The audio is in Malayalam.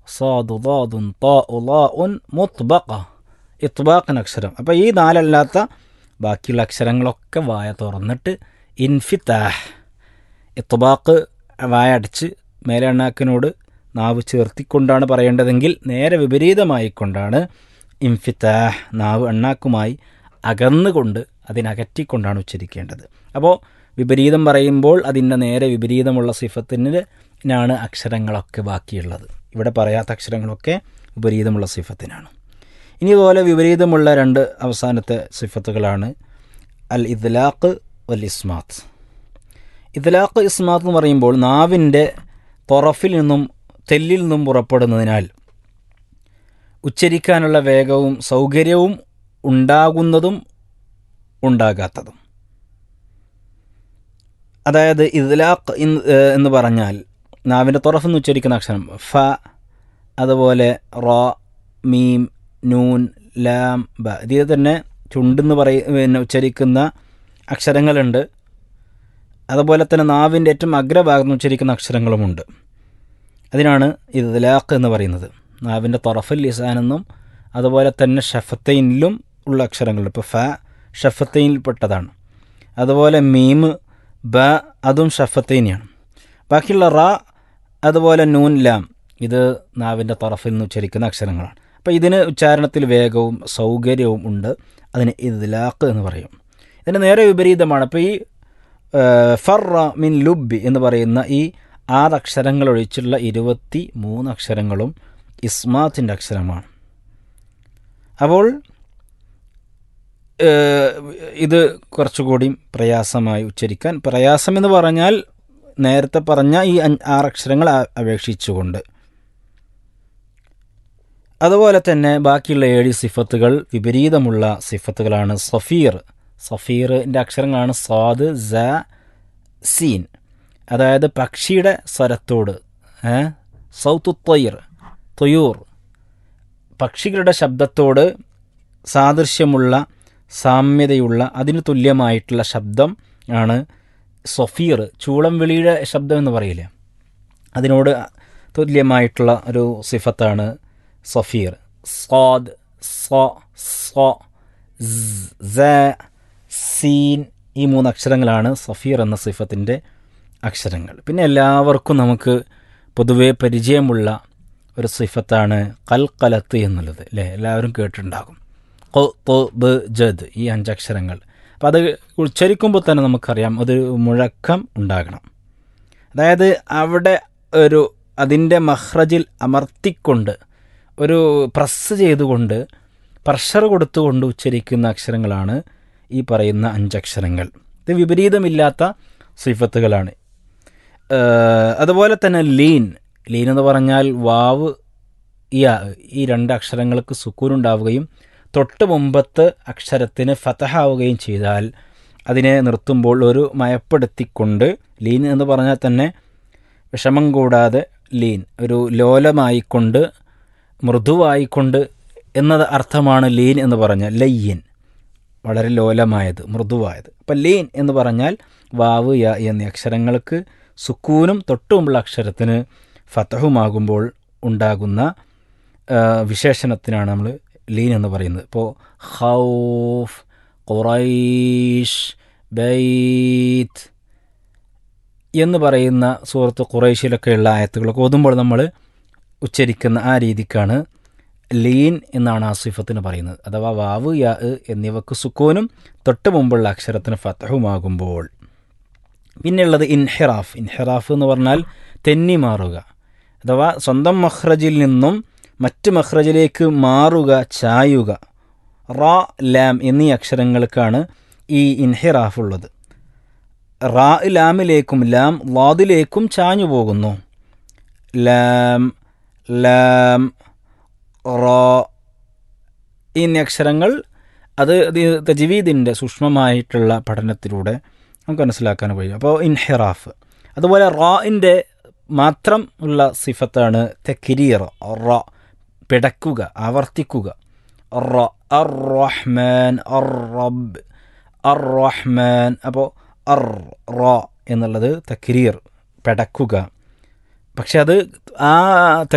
സാദു ദാദുൻ താ ഉലാ ഉൻ മുത്ബഖ ഇത്ബാഖിന് അക്ഷരം അപ്പോൾ ഈ നാലല്ലാത്ത ബാക്കിയുള്ള അക്ഷരങ്ങളൊക്കെ വായ തുറന്നിട്ട് ഇൻഫിത്താഹ് ഇത്ബാഖ് വായ അടച്ച് മേലെ എണ്ണാക്കിനോട് നാവ് ചേർത്തിക്കൊണ്ടാണ് പറയേണ്ടതെങ്കിൽ നേരെ വിപരീതമായിക്കൊണ്ടാണ് ഇൻഫിത്താഹ് നാവ് എണ്ണാക്കുമായി അകന്നുകൊണ്ട് അതിനകറ്റിക്കൊണ്ടാണ് ഉച്ചരിക്കേണ്ടത് അപ്പോൾ വിപരീതം പറയുമ്പോൾ അതിൻ്റെ നേരെ വിപരീതമുള്ള സിഫത്തിനാണ് അക്ഷരങ്ങളൊക്കെ ബാക്കിയുള്ളത് ഇവിടെ പറയാത്ത അക്ഷരങ്ങളൊക്കെ വിപരീതമുള്ള സിഫത്തിനാണ് ഇനി ഇതുപോലെ വിപരീതമുള്ള രണ്ട് അവസാനത്തെ സിഫത്തുകളാണ് അൽ ഇദ്ലാഖ് വൽ ഇസ്മാത്ത് ഇദ്ലാഖ് ഇസ്മാത്ത് എന്ന് പറയുമ്പോൾ നാവിൻ്റെ തൊറഫിൽ നിന്നും തെല്ലിൽ നിന്നും പുറപ്പെടുന്നതിനാൽ ഉച്ചരിക്കാനുള്ള വേഗവും സൗകര്യവും ഉണ്ടാകുന്നതും ഉണ്ടാകാത്തതും അതായത് ഇദ്ലാഖ് എന്ന് പറഞ്ഞാൽ നാവിൻ്റെ തുറഫ് എന്ന് ഉച്ചരിക്കുന്ന അക്ഷരം ഫ അതുപോലെ റോ മീം നൂൻ ലാം ബ ഇതിൽ തന്നെ ചുണ്ടെന്ന് പറയ പിന്നെ ഉച്ചരിക്കുന്ന അക്ഷരങ്ങളുണ്ട് അതുപോലെ തന്നെ നാവിൻ്റെ ഏറ്റവും അഗ്രഭാഗത്ത് ഉച്ചരിക്കുന്ന അക്ഷരങ്ങളുമുണ്ട് അതിനാണ് ഇദ്ലാഖ് എന്ന് പറയുന്നത് നാവിൻ്റെ തൊറഫൽ ലിസാനെന്നും അതുപോലെ തന്നെ ഷഫത്തൈനിലും ഉള്ള അക്ഷരങ്ങളുണ്ട് ഇപ്പോൾ ഫ ഷഫത്തൈനിൽപ്പെട്ടതാണ് അതുപോലെ മീം ബ അതും ഷഫത്തൈനിയാണ് ബാക്കിയുള്ള റ അതുപോലെ നൂൻ ലാം ഇത് നാവിൻ്റെ തറഫിൽ നിന്ന് ഉച്ചരിക്കുന്ന അക്ഷരങ്ങളാണ് അപ്പോൾ ഇതിന് ഉച്ചാരണത്തിൽ വേഗവും സൗകര്യവും ഉണ്ട് അതിന് ഇദ്ലാഖ് എന്ന് പറയും ഇതിന് നേരെ വിപരീതമാണ് അപ്പോൾ ഈ ഫറ മിൻ ലുബി എന്ന് പറയുന്ന ഈ ആറ് അക്ഷരങ്ങൾ ഒഴിച്ചുള്ള ഇരുപത്തി മൂന്ന് അക്ഷരങ്ങളും ഇസ്മാത്തിൻ്റെ അക്ഷരമാണ് അപ്പോൾ ഇത് കുറച്ചുകൂടി പ്രയാസമായി ഉച്ചരിക്കാൻ പ്രയാസം എന്ന് പറഞ്ഞാൽ നേരത്തെ പറഞ്ഞ ഈ ആറക്ഷരങ്ങൾ അപേക്ഷിച്ചുകൊണ്ട് അതുപോലെ തന്നെ ബാക്കിയുള്ള ഏഴ് സിഫത്തുകൾ വിപരീതമുള്ള സിഫത്തുകളാണ് സഫീർ സഫീറിൻ്റെ അക്ഷരങ്ങളാണ് സ്വാദ് സ സീൻ അതായത് പക്ഷിയുടെ സ്വരത്തോട് സൗത്ത് തൊയ്ർ തൊയൂർ പക്ഷികളുടെ ശബ്ദത്തോട് സാദൃശ്യമുള്ള സാമ്യതയുള്ള അതിന് തുല്യമായിട്ടുള്ള ശബ്ദം ആണ് സൊഫീർ ചൂളം വിളിയുടെ ശബ്ദം എന്ന് പറയില്ലേ അതിനോട് തുല്യമായിട്ടുള്ള ഒരു സിഫത്താണ് സഫീർ സ്വാദ് സോ സോ സ സീൻ ഈ മൂന്ന് അക്ഷരങ്ങളാണ് സഫീർ എന്ന സിഫത്തിൻ്റെ അക്ഷരങ്ങൾ പിന്നെ എല്ലാവർക്കും നമുക്ക് പൊതുവെ പരിചയമുള്ള ഒരു സിഫത്താണ് കൽക്കലത്ത് എന്നുള്ളത് അല്ലേ എല്ലാവരും കേട്ടിട്ടുണ്ടാകും കൊ തൊ ബ് ജദ് ഈ അഞ്ചക്ഷരങ്ങൾ അപ്പം അത് ഉച്ചരിക്കുമ്പോൾ തന്നെ നമുക്കറിയാം ഒരു മുഴക്കം ഉണ്ടാകണം അതായത് അവിടെ ഒരു അതിൻ്റെ മഹ്റജിൽ അമർത്തിക്കൊണ്ട് ഒരു പ്രസ് ചെയ്തുകൊണ്ട് പ്രഷർ കൊടുത്തുകൊണ്ട് ഉച്ചരിക്കുന്ന അക്ഷരങ്ങളാണ് ഈ പറയുന്ന അഞ്ചക്ഷരങ്ങൾ ഇത് വിപരീതമില്ലാത്ത സിഫത്തുകളാണ് അതുപോലെ തന്നെ ലീൻ ലീൻ എന്ന് പറഞ്ഞാൽ വാവ് യാ ഈ രണ്ട് അക്ഷരങ്ങൾക്ക് സുക്കൂനുണ്ടാവുകയും തൊട്ട് മുമ്പത്ത് അക്ഷരത്തിന് ഫതഹാവുകയും ചെയ്താൽ അതിനെ നിർത്തുമ്പോൾ ഒരു മയപ്പെടുത്തിക്കൊണ്ട് ലീൻ എന്ന് പറഞ്ഞാൽ തന്നെ വിഷമം കൂടാതെ ലീൻ ഒരു ലോലമായിക്കൊണ്ട് മൃദുവായിക്കൊണ്ട് എന്നത് അർത്ഥമാണ് ലീൻ എന്ന് പറഞ്ഞാൽ ലയ്യൻ വളരെ ലോലമായത് മൃദുവായത് അപ്പം ലീൻ എന്ന് പറഞ്ഞാൽ വാവ് യ എന്നീ അക്ഷരങ്ങൾക്ക് സുക്കൂനും തൊട്ടുമുള്ള അക്ഷരത്തിന് ഫതഹുമാകുമ്പോൾ ഉണ്ടാകുന്ന വിശേഷണത്തിനാണ് നമ്മൾ ലീൻ എന്ന് പറയുന്നത് ഇപ്പോൾ ഹൗഫ് ഖുറൈഷ് ബൈത്ത് എന്ന് പറയുന്ന സുഹൃത്ത് ഖുറൈഷിലൊക്കെയുള്ള ആയത്തുകളൊക്കെ ഓതുമ്പോൾ നമ്മൾ ഉച്ചരിക്കുന്ന ആ രീതിക്കാണ് ലീൻ എന്നാണ് ആ സിഫത്തിന് പറയുന്നത് അഥവാ വാവ് യാ എന്നിവക്ക് സുക്കൂനും തൊട്ട് മുമ്പുള്ള അക്ഷരത്തിന് ഫത്തഹുമാകുമ്പോൾ പിന്നെയുള്ളത് ഇൻഹിറാഫ് ഇൻഹിറാഫ് എന്ന് പറഞ്ഞാൽ തെന്നി മാറുക അഥവാ സ്വന്തം മഹ്റജിൽ നിന്നും മറ്റ് മഹ്റജിലേക്ക് മാറുക ചായുക റാ ലാം എന്നീ അക്ഷരങ്ങൾക്കാണ് ഈ ഇൻഹിറാഫ് ഉള്ളത് റാ ലാമിലേക്കും ലാം ലാദിലേക്കും ചാഞ്ഞു പോകുന്നു ലാം ലാം റോ എന്നീ അക്ഷരങ്ങൾ അത് തജ്വീദിൻ്റെ സൂക്ഷ്മമായിട്ടുള്ള പഠനത്തിലൂടെ നമുക്ക് മനസ്സിലാക്കാൻ കഴിയും അപ്പോൾ ഇൻഹിറാഫ് അതുപോലെ റാഇൻ്റെ മാത്രം ഉള്ള സിഫത്താണ് തെക്കിരീർ റ പിടക്കുക ആവർത്തിക്കുക റ അർ റഹ്മാൻ അർ റബ്ബ് അർ റഹ്മാൻ അപ്പോൾ അർ റ എന്നുള്ളത് തക്രീർ പെടക്കുക പക്ഷെ അത് ആ